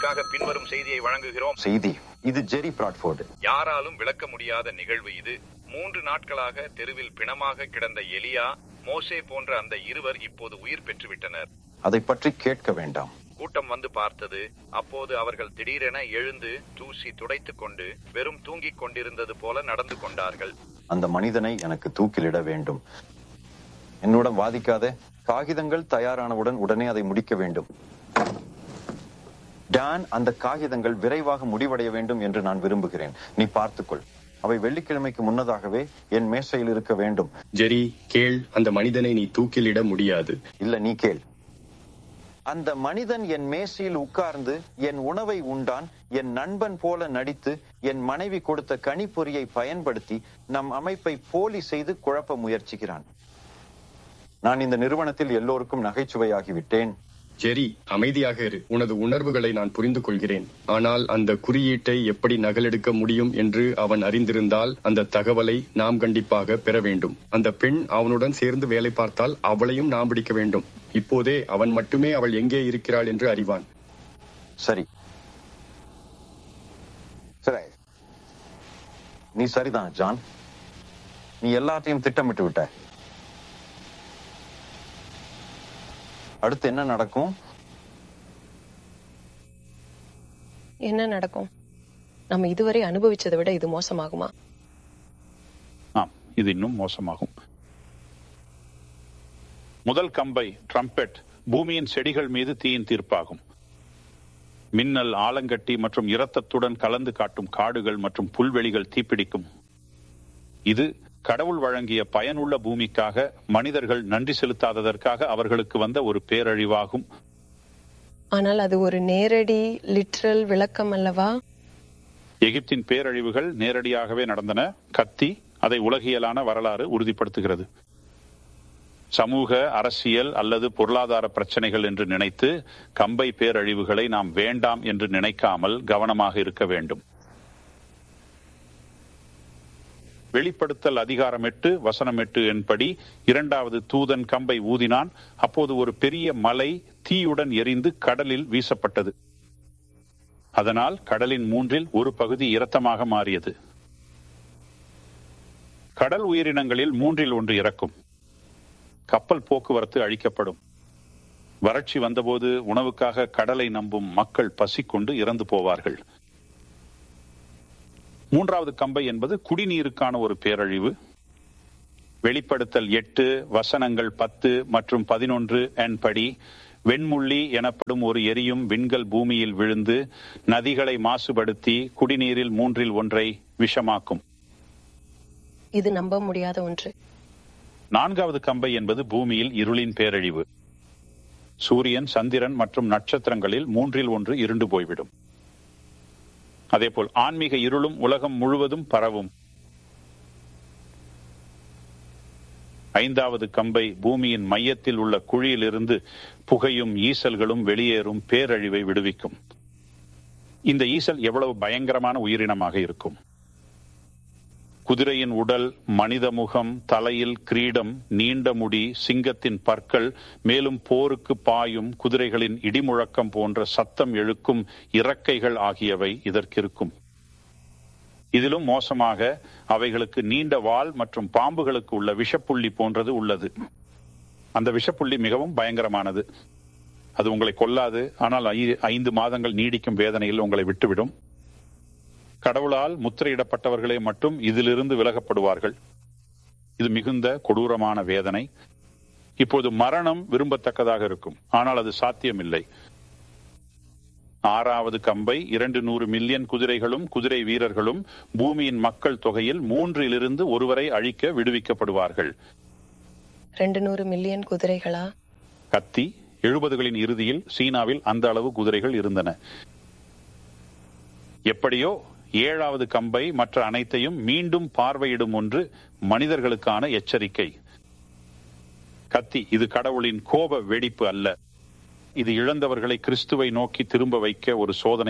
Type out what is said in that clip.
உங்களுக்காக பின்வரும் செய்தியை வழங்குகிறோம் செய்தி இது ஜெரி பிராட்ஃபோர்டு யாராலும் விளக்க முடியாத நிகழ்வு இது மூன்று நாட்களாக தெருவில் பிணமாக கிடந்த எலியா மோசே போன்ற அந்த இருவர் இப்போது உயிர் பெற்றுவிட்டனர் அதை பற்றி கேட்க வேண்டாம் கூட்டம் வந்து பார்த்தது அப்போது அவர்கள் திடீரென எழுந்து தூசி துடைத்துக் கொண்டு வெறும் தூங்கிக் கொண்டிருந்தது போல நடந்து கொண்டார்கள் அந்த மனிதனை எனக்கு தூக்கிலிட வேண்டும் என்னுடன் வாதிக்காத காகிதங்கள் தயாரானவுடன் உடனே அதை முடிக்க வேண்டும் டான் அந்த காகிதங்கள் விரைவாக முடிவடைய வேண்டும் என்று நான் விரும்புகிறேன் நீ பார்த்துக்கொள் அவை வெள்ளிக்கிழமைக்கு முன்னதாகவே என் மேசையில் இருக்க வேண்டும் ஜெரி கேள் அந்த மனிதனை நீ தூக்கிலிட முடியாது இல்ல நீ கேள் அந்த மனிதன் என் மேசையில் உட்கார்ந்து என் உணவை உண்டான் என் நண்பன் போல நடித்து என் மனைவி கொடுத்த கணிப்பொறியை பயன்படுத்தி நம் அமைப்பை போலி செய்து குழப்ப முயற்சிக்கிறான் நான் இந்த நிறுவனத்தில் எல்லோருக்கும் நகைச்சுவையாகிவிட்டேன் ஜெரி அமைதியாக இரு உனது உணர்வுகளை நான் புரிந்து கொள்கிறேன் ஆனால் அந்த குறியீட்டை எப்படி நகலெடுக்க முடியும் என்று அவன் அறிந்திருந்தால் அந்த தகவலை நாம் கண்டிப்பாக பெற வேண்டும் அந்த பெண் அவனுடன் சேர்ந்து வேலை பார்த்தால் அவளையும் நாம் பிடிக்க வேண்டும் இப்போதே அவன் மட்டுமே அவள் எங்கே இருக்கிறாள் என்று அறிவான் சரி சரி நீ சரிதான் ஜான் நீ எல்லாத்தையும் திட்டமிட்டு விட்ட அடுத்து என்ன நடக்கும் என்ன நடக்கும் நம்ம இதுவரை அனுபவிச்சதை விட இது மோசமாகுமா ஆம் இது இன்னும் மோசமாகும் முதல் கம்பை ட்ரம்பெட் பூமியின் செடிகள் மீது தீயின் தீர்ப்பாகும் மின்னல் ஆலங்கட்டி மற்றும் இரத்தத்துடன் கலந்து காட்டும் காடுகள் மற்றும் புல்வெளிகள் தீப்பிடிக்கும் இது கடவுள் வழங்கிய பயனுள்ள பூமிக்காக மனிதர்கள் நன்றி செலுத்தாததற்காக அவர்களுக்கு வந்த ஒரு பேரழிவாகும் ஆனால் அது ஒரு நேரடி லிட்ரல் விளக்கம் அல்லவா எகிப்தின் பேரழிவுகள் நேரடியாகவே நடந்தன கத்தி அதை உலகியலான வரலாறு உறுதிப்படுத்துகிறது சமூக அரசியல் அல்லது பொருளாதார பிரச்சனைகள் என்று நினைத்து கம்பை பேரழிவுகளை நாம் வேண்டாம் என்று நினைக்காமல் கவனமாக இருக்க வேண்டும் வெளிப்படுத்தல் அதிகாரம் எட்டு வசனம் எட்டு என்படி இரண்டாவது தூதன் கம்பை ஊதினான் அப்போது ஒரு பெரிய மலை தீயுடன் எரிந்து கடலில் வீசப்பட்டது அதனால் கடலின் மூன்றில் ஒரு பகுதி இரத்தமாக மாறியது கடல் உயிரினங்களில் மூன்றில் ஒன்று இறக்கும் கப்பல் போக்குவரத்து அழிக்கப்படும் வறட்சி வந்தபோது உணவுக்காக கடலை நம்பும் மக்கள் பசிக்கொண்டு இறந்து போவார்கள் மூன்றாவது கம்பை என்பது குடிநீருக்கான ஒரு பேரழிவு வெளிப்படுத்தல் எட்டு வசனங்கள் பத்து மற்றும் பதினொன்று என் படி வெண்முள்ளி எனப்படும் ஒரு எரியும் விண்கல் பூமியில் விழுந்து நதிகளை மாசுபடுத்தி குடிநீரில் மூன்றில் ஒன்றை விஷமாக்கும் இது நம்ப முடியாத ஒன்று நான்காவது கம்பை என்பது பூமியில் இருளின் பேரழிவு சூரியன் சந்திரன் மற்றும் நட்சத்திரங்களில் மூன்றில் ஒன்று இருண்டு போய்விடும் அதேபோல் ஆன்மீக இருளும் உலகம் முழுவதும் பரவும் ஐந்தாவது கம்பை பூமியின் மையத்தில் உள்ள குழியிலிருந்து புகையும் ஈசல்களும் வெளியேறும் பேரழிவை விடுவிக்கும் இந்த ஈசல் எவ்வளவு பயங்கரமான உயிரினமாக இருக்கும் குதிரையின் உடல் மனித முகம் தலையில் கிரீடம் நீண்ட முடி சிங்கத்தின் பற்கள் மேலும் போருக்கு பாயும் குதிரைகளின் இடிமுழக்கம் போன்ற சத்தம் எழுக்கும் இறக்கைகள் ஆகியவை இதற்கிருக்கும் இதிலும் மோசமாக அவைகளுக்கு நீண்ட வால் மற்றும் பாம்புகளுக்கு உள்ள விஷப்புள்ளி போன்றது உள்ளது அந்த விஷப்புள்ளி மிகவும் பயங்கரமானது அது உங்களை கொல்லாது ஆனால் ஐந்து மாதங்கள் நீடிக்கும் வேதனையில் உங்களை விட்டுவிடும் கடவுளால் முத்திரையிடப்பட்டவர்களே மட்டும் இதிலிருந்து விலகப்படுவார்கள் இது மிகுந்த கொடூரமான வேதனை இப்போது மரணம் விரும்பத்தக்கதாக இருக்கும் ஆனால் அது சாத்தியமில்லை ஆறாவது கம்பை இரண்டு நூறு மில்லியன் குதிரைகளும் குதிரை வீரர்களும் பூமியின் மக்கள் தொகையில் மூன்றிலிருந்து ஒருவரை அழிக்க விடுவிக்கப்படுவார்கள் ரெண்டு நூறு மில்லியன் குதிரைகளா கத்தி எழுபதுகளின் இறுதியில் சீனாவில் அந்த அளவு குதிரைகள் இருந்தன எப்படியோ ஏழாவது கம்பை மற்ற அனைத்தையும் மீண்டும் பார்வையிடும் ஒன்று மனிதர்களுக்கான எச்சரிக்கை கத்தி இது கடவுளின் கோப வெடிப்பு அல்ல இது இழந்தவர்களை கிறிஸ்துவை நோக்கி திரும்ப வைக்க ஒரு சோதனை